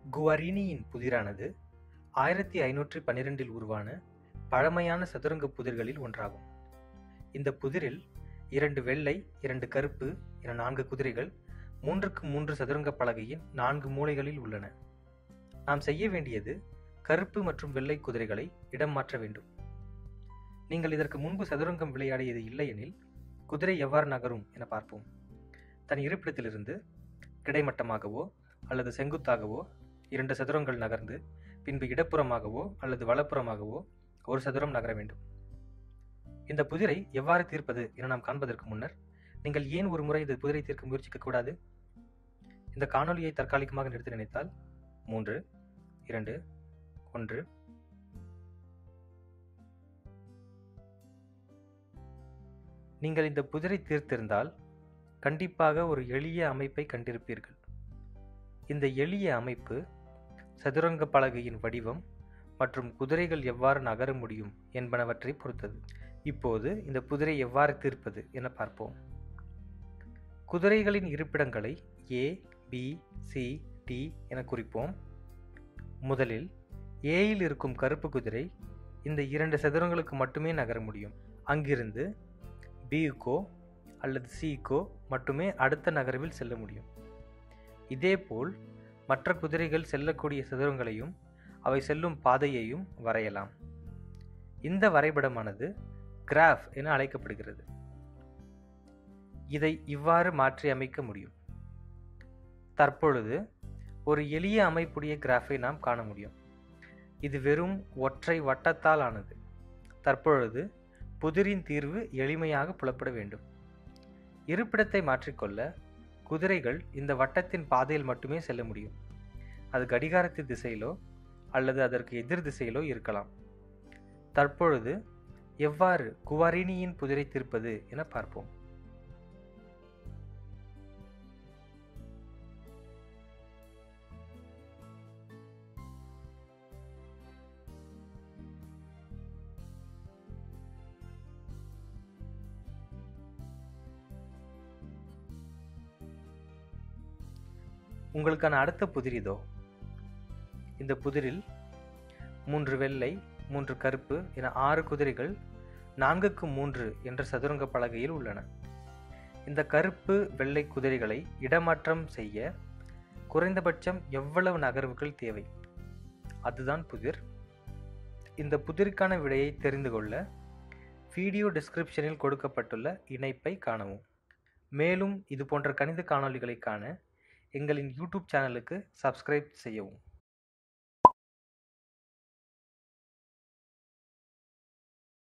குவாரினியின் புதிரானது ஆயிரத்தி ஐநூற்றி பன்னிரெண்டில் உருவான பழமையான சதுரங்க புதிர்களில் ஒன்றாகும் இந்த புதிரில் இரண்டு வெள்ளை இரண்டு கருப்பு என நான்கு குதிரைகள் மூன்றுக்கு மூன்று சதுரங்க பலகையின் நான்கு மூலைகளில் உள்ளன நாம் செய்ய வேண்டியது கருப்பு மற்றும் வெள்ளை குதிரைகளை இடம் மாற்ற வேண்டும் நீங்கள் இதற்கு முன்பு சதுரங்கம் விளையாடியது இல்லையெனில் குதிரை எவ்வாறு நகரும் என பார்ப்போம் தன் இருப்பிடத்திலிருந்து கிடைமட்டமாகவோ அல்லது செங்குத்தாகவோ இரண்டு சதுரங்கள் நகர்ந்து பின்பு இடப்புறமாகவோ அல்லது வலப்புறமாகவோ ஒரு சதுரம் நகர வேண்டும் இந்த புதிரை எவ்வாறு தீர்ப்பது என நாம் காண்பதற்கு முன்னர் நீங்கள் ஏன் ஒரு முறை இந்த புதிரை தீர்க்க முயற்சிக்க கூடாது இந்த காணொலியை தற்காலிகமாக நிறுத்த நினைத்தால் மூன்று இரண்டு ஒன்று நீங்கள் இந்த புதிரை தீர்த்திருந்தால் கண்டிப்பாக ஒரு எளிய அமைப்பை கண்டிருப்பீர்கள் இந்த எளிய அமைப்பு சதுரங்க பலகையின் வடிவம் மற்றும் குதிரைகள் எவ்வாறு நகர முடியும் என்பனவற்றை பொறுத்தது இப்போது இந்த புதிரை எவ்வாறு தீர்ப்பது என பார்ப்போம் குதிரைகளின் இருப்பிடங்களை ஏ பி சி டி என குறிப்போம் முதலில் ஏயில் இருக்கும் கருப்பு குதிரை இந்த இரண்டு சதுரங்களுக்கு மட்டுமே நகர முடியும் அங்கிருந்து பியுக்கோ அல்லது சிக்கோ மட்டுமே அடுத்த நகர்வில் செல்ல முடியும் இதேபோல் மற்ற குதிரைகள் செல்லக்கூடிய சதுரங்களையும் அவை செல்லும் பாதையையும் வரையலாம் இந்த வரைபடமானது கிராஃப் என அழைக்கப்படுகிறது இதை இவ்வாறு மாற்றி அமைக்க முடியும் தற்பொழுது ஒரு எளிய அமைப்புடைய கிராஃபை நாம் காண முடியும் இது வெறும் ஒற்றை வட்டத்தால் ஆனது தற்பொழுது புதிரின் தீர்வு எளிமையாக புலப்பட வேண்டும் இருப்பிடத்தை மாற்றிக்கொள்ள குதிரைகள் இந்த வட்டத்தின் பாதையில் மட்டுமே செல்ல முடியும் அது கடிகாரத்தின் திசையிலோ அல்லது அதற்கு எதிர் திசையிலோ இருக்கலாம் தற்பொழுது எவ்வாறு குவாரினியின் புதிரை தீர்ப்பது என பார்ப்போம் உங்களுக்கான அடுத்த புதிர் இதோ இந்த புதிரில் மூன்று வெள்ளை மூன்று கருப்பு என ஆறு குதிரைகள் நான்குக்கு மூன்று என்ற சதுரங்க பலகையில் உள்ளன இந்த கருப்பு வெள்ளை குதிரைகளை இடமாற்றம் செய்ய குறைந்தபட்சம் எவ்வளவு நகர்வுகள் தேவை அதுதான் புதிர் இந்த புதிருக்கான விடையை தெரிந்து கொள்ள வீடியோ டிஸ்கிரிப்ஷனில் கொடுக்கப்பட்டுள்ள இணைப்பை காணவும் மேலும் இது போன்ற கணித காணொளிகளை காண எங்களின் யூடியூப் சேனலுக்கு சப்ஸ்கிரைப் செய்யவும்